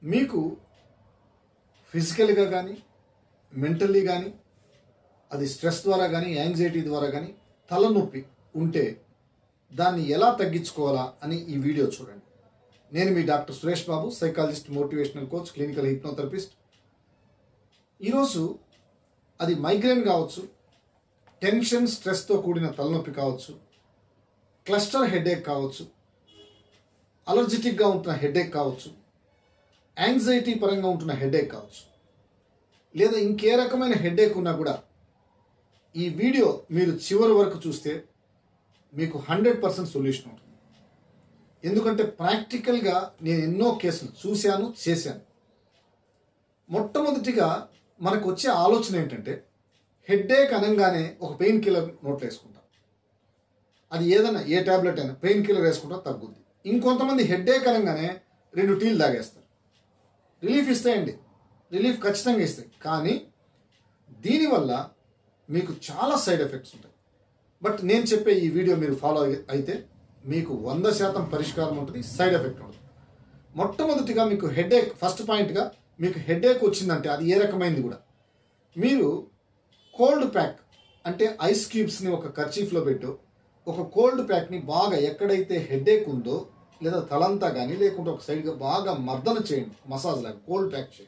మీకు ఫిజికల్గా కానీ మెంటల్లీ కానీ అది స్ట్రెస్ ద్వారా కానీ యాంగ్జైటీ ద్వారా కానీ తలనొప్పి ఉంటే దాన్ని ఎలా తగ్గించుకోవాలా అని ఈ వీడియో చూడండి నేను మీ doctor Suresh Babu psychologist motivational coach clinical hypnotherapist ఈరోజు అది మైగ్రేన్ కావచ్చు టెన్షన్ స్ట్రెస్తో కూడిన తలనొప్పి కావచ్చు క్లస్టర్ హెడేక్ కావచ్చు అలర్జెటిక్గా ఉంటున్న హెడేక్ కావచ్చు యాంగ్జైటీ పరంగా ఉంటున్న హెడేక్ కావచ్చు లేదా ఇంకే రకమైన హెడేక్ ఉన్నా కూడా ఈ వీడియో మీరు చివరి వరకు చూస్తే మీకు హండ్రెడ్ పర్సెంట్ సొల్యూషన్ ఉంటుంది ఎందుకంటే ప్రాక్టికల్గా నేను ఎన్నో కేసులు చూశాను చేశాను మొట్టమొదటిగా మనకు వచ్చే ఆలోచన ఏంటంటే హెడ్ఏక్ అనగానే ఒక పెయిన్ కిల్లర్ నోట్లో వేసుకుంటాం అది ఏదైనా ఏ టాబ్లెట్ అయినా పెయిన్ కిల్లర్ వేసుకుంటా తగ్గుద్ది ఇంకొంతమంది హెడ్ఏక్ అనగానే రెండు టీలు తాగేస్తారు రిలీఫ్ ఇస్తాయండి రిలీఫ్ ఖచ్చితంగా ఇస్తాయి కానీ దీనివల్ల మీకు చాలా సైడ్ ఎఫెక్ట్స్ ఉంటాయి బట్ నేను చెప్పే ఈ వీడియో మీరు ఫాలో అయితే మీకు వంద శాతం పరిష్కారం ఉంటుంది సైడ్ ఎఫెక్ట్ ఉండదు మొట్టమొదటిగా మీకు హెడేక్ ఫస్ట్ పాయింట్గా మీకు హెడేక్ వచ్చిందంటే అది ఏ రకమైంది కూడా మీరు కోల్డ్ ప్యాక్ అంటే ఐస్ క్యూబ్స్ని ఒక కర్చీఫ్లో పెట్టు ఒక కోల్డ్ ప్యాక్ని బాగా ఎక్కడైతే హెడేక్ ఉందో లేదా తలంతా కానీ లేకుంటే ఒక సైడ్గా బాగా మర్దన చేయండి మసాజ్ లాగా కోల్డ్ ప్యాక్ చేయండి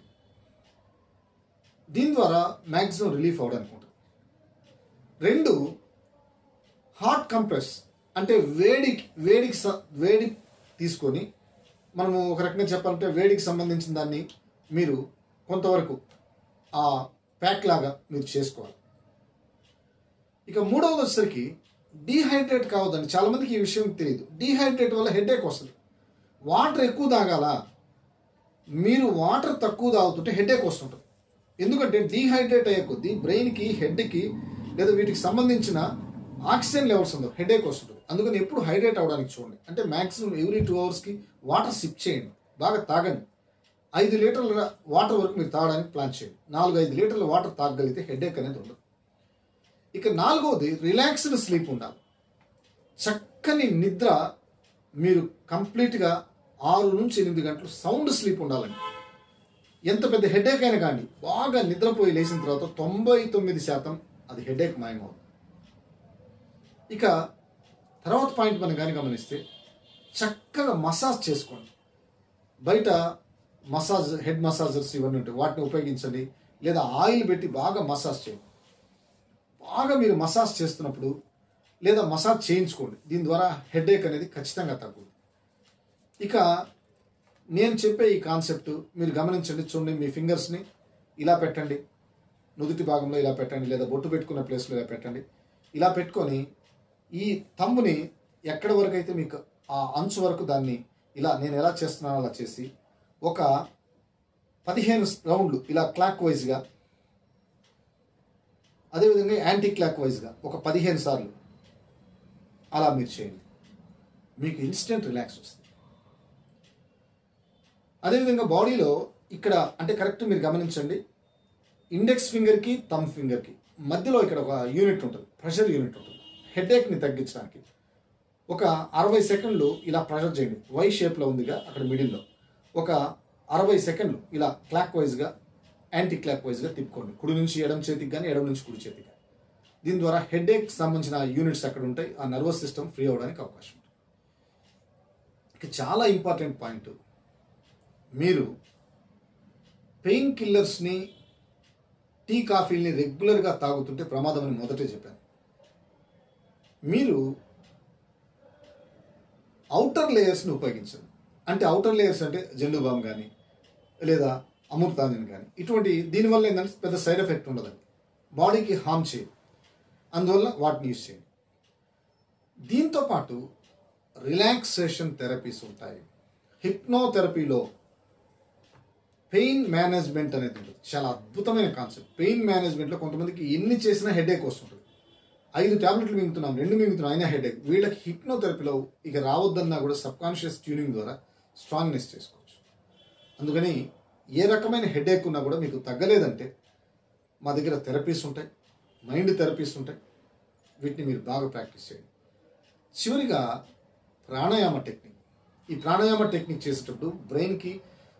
దీని ద్వారా మ్యాక్సిమం రిలీఫ్ అవడానికి ఉంటుంది రెండు హాట్ కంప్రెస్ అంటే వేడికి వేడికి స- వేడి తీసుకొని మనము ఒక రకంగా చెప్పాలంటే వేడికి సంబంధించిన దాన్ని మీరు కొంతవరకు ఆ ప్యాక్ లాగా మీరు చేసుకోవాలి ఇక మూడవది వచ్చేసరికి డీహైడ్రేట్ కావద్దండి చాలా మందికి ఈ విషయం తెలియదు డీహైడ్రేట్ వల్ల హెడేక్ వస్తుంది వాటర్ ఎక్కువ తాగాల మీరు వాటర్ తక్కువ తాగుతుంటే హెడేక్ వస్తుంటుంది ఎందుకంటే డీహైడ్రేట్ అయ్యే కొద్దీ బ్రెయిన్కి హెడ్కి లేదా వీటికి సంబంధించిన ఆక్సిజన్ లెవెల్స్ ఉండవు హెడేక్ వస్తుంటుంది అందుకని ఎప్పుడు హైడ్రేట్ అవడానికి చూడండి అంటే మాక్సిమం ఎవ్రీ టూ అవర్స్కి వాటర్ సిప్ చేయండి బాగా తాగండి ఐదు లీటర్ల వాటర్ వరకు మీరు తాగడానికి ప్లాన్ చేయండి నాలుగు ఐదు లీటర్ల వాటర్ తాగగలిగితే హెడేక్ అనేది ఉండదు ఇక నాలుగవది రిలాక్స్డ్ స్లీప్ ఉండాలి చక్కని నిద్ర మీరు కంప్లీట్గా ఆరు నుంచి ఎనిమిది గంటలు సౌండ్ స్లీప్ ఉండాలండి ఎంత పెద్ద హెడేక్ అయినా కానీ బాగా నిద్రపోయి లేచిన తర్వాత తొంభై తొమ్మిది శాతం అది హెడేక్ మాయమవుతుంది ఇక తర్వాత పాయింట్ మనం కానీ గమనిస్తే చక్కగా మసాజ్ చేసుకోండి బయట మసాజ్ హెడ్ మసాజర్స్ ఇవన్నీ ఉంటాయి వాటిని ఉపయోగించండి లేదా ఆయిల్ పెట్టి బాగా మసాజ్ చేయండి బాగా మీరు మసాజ్ చేస్తున్నప్పుడు లేదా మసాజ్ చేయించుకోండి దీని ద్వారా హెడేక్ అనేది ఖచ్చితంగా తగ్గుతుంది ఇక నేను చెప్పే ఈ కాన్సెప్ట్ మీరు గమనించండి చూడండి మీ ఫింగర్స్ని ఇలా పెట్టండి నుదుటి భాగంలో ఇలా పెట్టండి లేదా బొట్టు పెట్టుకున్న ప్లేస్లో ఇలా పెట్టండి ఇలా పెట్టుకొని ఈ తమ్ముని ఎక్కడి వరకు అయితే మీకు ఆ అంచు వరకు దాన్ని ఇలా నేను ఎలా చేస్తున్నానో అలా చేసి ఒక పదిహేను రౌండ్లు ఇలా క్లాక్ వైజ్గా అదేవిధంగా యాంటీ క్లాక్ వైజ్గా ఒక పదిహేను సార్లు అలా మీరు చేయండి మీకు ఇన్స్టెంట్ రిలాక్స్ వస్తుంది అదేవిధంగా బాడీలో ఇక్కడ అంటే కరెక్ట్ మీరు గమనించండి ఇండెక్స్ ఫింగర్కి థమ్ ఫింగర్కి మధ్యలో ఇక్కడ ఒక యూనిట్ ఉంటుంది ప్రెషర్ యూనిట్ ఉంటుంది హెడేక్ని తగ్గించడానికి ఒక అరవై సెకండ్లు ఇలా ప్రెషర్ చేయండి వై షేప్లో ఉందిగా అక్కడ మిడిల్లో ఒక అరవై సెకండ్లు ఇలా క్లాక్ వైజ్గా యాంటీ క్లాక్ వైజ్గా తిప్పుకోండి కుడి నుంచి ఎడం చేతికి కానీ ఎడం నుంచి కుడి చేతికి కానీ దీని ద్వారా హెడేక్ సంబంధించిన యూనిట్స్ అక్కడ ఉంటాయి ఆ నర్వస్ సిస్టమ్ ఫ్రీ అవడానికి అవకాశం ఉంటుంది ఇక చాలా ఇంపార్టెంట్ పాయింట్ మీరు పెయిన్ కిల్లర్స్ని టీ కాఫీల్ని రెగ్యులర్గా తాగుతుంటే ప్రమాదం అని మొదటే చెప్పాను మీరు అవుటర్ లేయర్స్ని ఉపయోగించండి అంటే అవుటర్ లేయర్స్ అంటే జెండు బామ్ కానీ లేదా అమృతాంజన్ కానీ ఇటువంటి దీనివల్ల ఏంటంటే పెద్ద సైడ్ ఎఫెక్ట్ ఉండదండి బాడీకి హామ్ చేయదు అందువల్ల వాటిని యూజ్ చేయండి దీంతో పాటు రిలాక్సేషన్ థెరపీస్ ఉంటాయి హిప్నోథెరపీలో పెయిన్ మేనేజ్మెంట్ అనేది ఉంటుంది చాలా అద్భుతమైన కాన్సెప్ట్ పెయిన్ మేనేజ్మెంట్లో కొంతమందికి ఎన్ని చేసినా హెడేక్ వస్తుంటుంది ఐదు టాబ్లెట్లు మింగుతున్నాం రెండు మింగుతున్నాం అయినా హెడేక్ వీళ్ళకి హిప్నోథెరపీలో ఇక రావద్దన్నా కూడా సబ్ కాన్షియస్ ట్యూనింగ్ ద్వారా స్ట్రాంగ్నెస్ చేసుకోవచ్చు అందుకని ఏ రకమైన హెడేక్ ఉన్నా కూడా మీకు తగ్గలేదంటే మా దగ్గర థెరపీస్ ఉంటాయి మైండ్ థెరపీస్ ఉంటాయి వీటిని మీరు బాగా ప్రాక్టీస్ చేయండి చివరిగా ప్రాణాయామ టెక్నిక్ ఈ ప్రాణాయామ టెక్నిక్ చేసేటప్పుడు బ్రెయిన్కి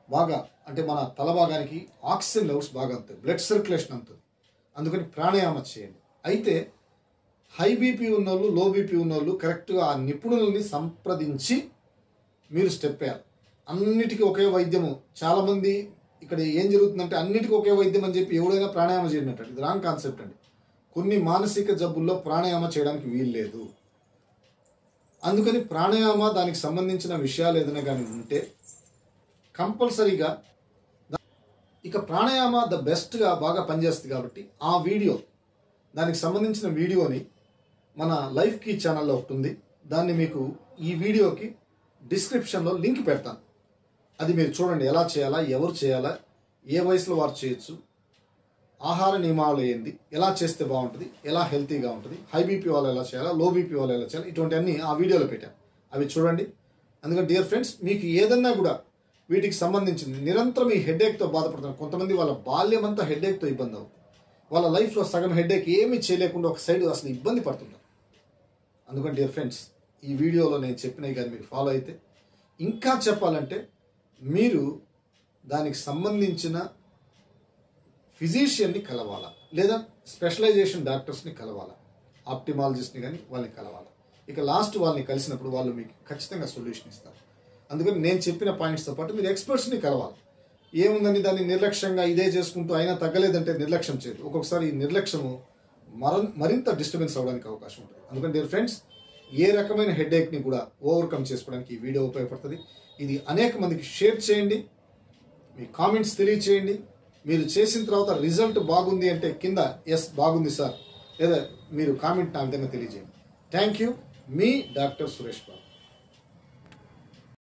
బాగా అంటే మన తల భాగానికి ఆక్సిజన్ లెవెల్స్ బాగా అందుతాయి బ్లడ్ సర్క్యులేషన్ అందుతుంది అందుకని ప్రాణాయామ చేయండి అయితే హై బీపీ ఉన్నోళ్ళు లో బీపీ ఉన్నోళ్ళు కరెక్ట్గా ఆ నిపుణులని సంప్రదించి మీరు స్టెప్ వేయాలి అన్నిటికీ ఒకే వైద్యము చాలామంది ఇక్కడ ఏం జరుగుతుందంటే అన్నిటికీ ఒకే వైద్యం అని చెప్పి ఎవడైనా ప్రాణాయామ చేయడం అంటాడు ఇది రాంగ్ కాన్సెప్ట్ అండి కొన్ని మానసిక జబ్బుల్లో ప్రాణాయామ చేయడానికి వీలు లేదు అందుకని ప్రాణాయామ దానికి సంబంధించిన విషయాలు ఏదైనా కానీ ఉంటే కంపల్సరీగా దా- ఇక ప్రాణాయామ ద బెస్ట్గా బాగా పనిచేస్తుంది కాబట్టి ఆ వీడియో దానికి సంబంధించిన వీడియోని మన లైఫ్ కీ ఛానల్లో ఒకటి ఉంది దాన్ని మీకు ఈ వీడియోకి డిస్క్రిప్షన్లో లింక్ పెడతాను అది మీరు చూడండి ఎలా చేయాలా ఎవరు చేయాలా ఏ వయసులో వారు చేయొచ్చు ఆహార నియమాలు ఏంది ఎలా చేస్తే బాగుంటుంది ఎలా హెల్తీగా ఉంటుంది హై బీపీ వాళ్ళు ఎలా చేయాలా లో బీపీ వాళ్ళు ఎలా చేయాలి ఇటువంటివన్నీ ఆ వీడియోలో పెట్టాను అవి చూడండి అందుకని డియర్ ఫ్రెండ్స్ మీకు ఏదన్నా కూడా వీటికి సంబంధించింది నిరంతరం ఈ హెడేక్తో బాధపడుతున్నారు కొంతమంది వాళ్ళ బాల్యం అంతా హెడేక్తో ఇబ్బంది అవుతుంది వాళ్ళ లైఫ్లో సగం హెడేక్ ఏమీ చేయలేకుండా ఒక సైడ్ అసలు ఇబ్బంది పడుతున్నారు అందుకని డియర్ ఫ్రెండ్స్ ఈ వీడియోలో నేను చెప్పినవి కానీ మీరు ఫాలో అయితే ఇంకా చెప్పాలంటే మీరు దానికి సంబంధించిన ఫిజీషియన్ని కలవాలా లేదా స్పెషలైజేషన్ డాక్టర్స్ని కలవాలా ఆప్టిమాలజిస్ట్ని కానీ వాళ్ళని కలవాలా ఇక లాస్ట్ వాళ్ళని కలిసినప్పుడు వాళ్ళు మీకు ఖచ్చితంగా సొల్యూషన్ ఇస్తారు అందుకని నేను చెప్పిన పాయింట్స్తో పాటు మీరు ఎక్స్పర్ట్స్ని కలవాలి ఏముందని దాన్ని నిర్లక్ష్యంగా ఇదే చేసుకుంటూ అయినా తగ్గలేదంటే నిర్లక్ష్యం చేయదు ఒక్కొక్కసారి ఈ నిర్లక్ష్యము మర మరింత డిస్టర్బెన్స్ అవడానికి అవకాశం ఉంటుంది అందుకని డియర్ ఫ్రెండ్స్ ఏ రకమైన హెడేక్ని కూడా ఓవర్కమ్ చేసుకోవడానికి ఈ వీడియో ఉపయోగపడుతుంది ఇది అనేక మందికి షేర్ చేయండి మీ కామెంట్స్ తెలియచేయండి మీరు చేసిన తర్వాత రిజల్ట్ బాగుంది అంటే కింద ఎస్ బాగుంది సార్ లేదా మీరు కామెంట్ నా విధంగా తెలియజేయండి థ్యాంక్ యూ మీ డాక్టర్ సురేష్ బాబు